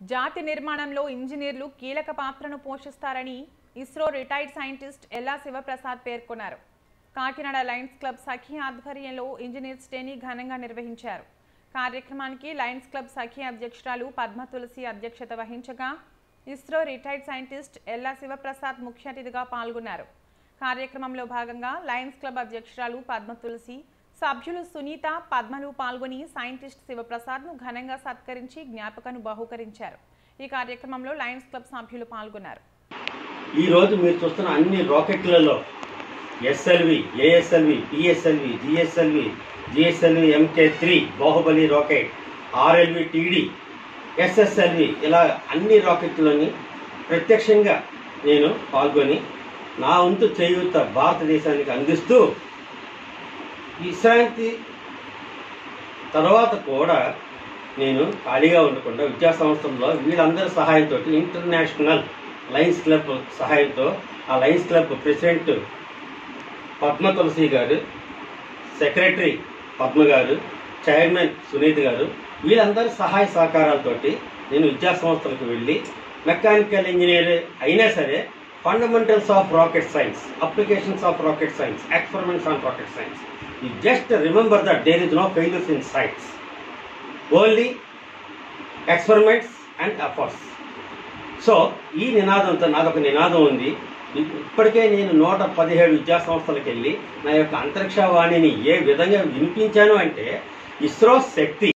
జాతి నిర్మాణంలో ఇంజనీర్లు కీలక పాత్రను పోషిస్తారని ఇస్రో రిటైర్డ్ సైంటిస్ట్ ఎల్లా శివప్రసాద్ పేర్కొన్నారు కాకినాడ లయన్స్ క్లబ్ సఖీ ఆధ్వర్యంలో ఇంజనీర్స్ డేని ఘనంగా నిర్వహించారు కార్యక్రమానికి లయన్స్ క్లబ్ సఖీ అధ్యక్షురాలు పద్మ తులసి అధ్యక్షత వహించగా ఇస్రో రిటైర్డ్ సైంటిస్ట్ ఎల్లా శివప్రసాద్ ముఖ్య అతిథిగా పాల్గొన్నారు కార్యక్రమంలో భాగంగా లయన్స్ క్లబ్ అధ్యక్షురాలు పద్మ తులసి సభ్యులు సునీత పద్మలు పాల్గొని సైంటిస్ట్ శివప్రసాద్ను ఘనంగా సత్కరించి జ్ఞాపకను బహూకరించారు ఈ కార్యక్రమంలో లయన్స్ క్లబ్ సభ్యులు పాల్గొన్నారు ఈ రోజు మీరు చూస్తున్న అన్ని రాకెట్లలో SLV ASLV PSLV GSLV GSLV MK three Baahubali rocket RLV TD SSLV ఇలా అన్ని రాకెట్లని ప్రత్యక్షంగా నేను పాల్గొని నా వంతు చేయూత భారతదేశానికి అందిస్తూ విశ్రాంతి తర్వాత కూడా నేను ఖాళీగా ఉండకుండా విద్యా సంస్థల్లో వీళ్ళందరి సహాయంతో ఇంటర్నేషనల్ లయన్స్ క్లబ్ సహాయంతో ఆ Lions club president Padma Tulasi garu secretary Padma గారు చైర్మన్ సునీత్ గారు వీళ్ళందరి సహాయ సహకారాలతోటి నేను విద్యా సంస్థలకు వెళ్ళి మెకానికల్ ఇంజనీర్ అయినా సరే fundamentals of rocket science applications of rocket science experiments on rocket science you just remember that there is no failures in science only experiments and efforts so ఈ నినాదంతో నాదొక నినాదం ఉంది ఇప్పటికే నేను నూట పదిహేడు విద్యా సంస్థలకు వెళ్ళి నా యొక్క అంతరిక్ష వాణిని ఏ విధంగా వినిపించాను అంటే ఇస్రో శక్తి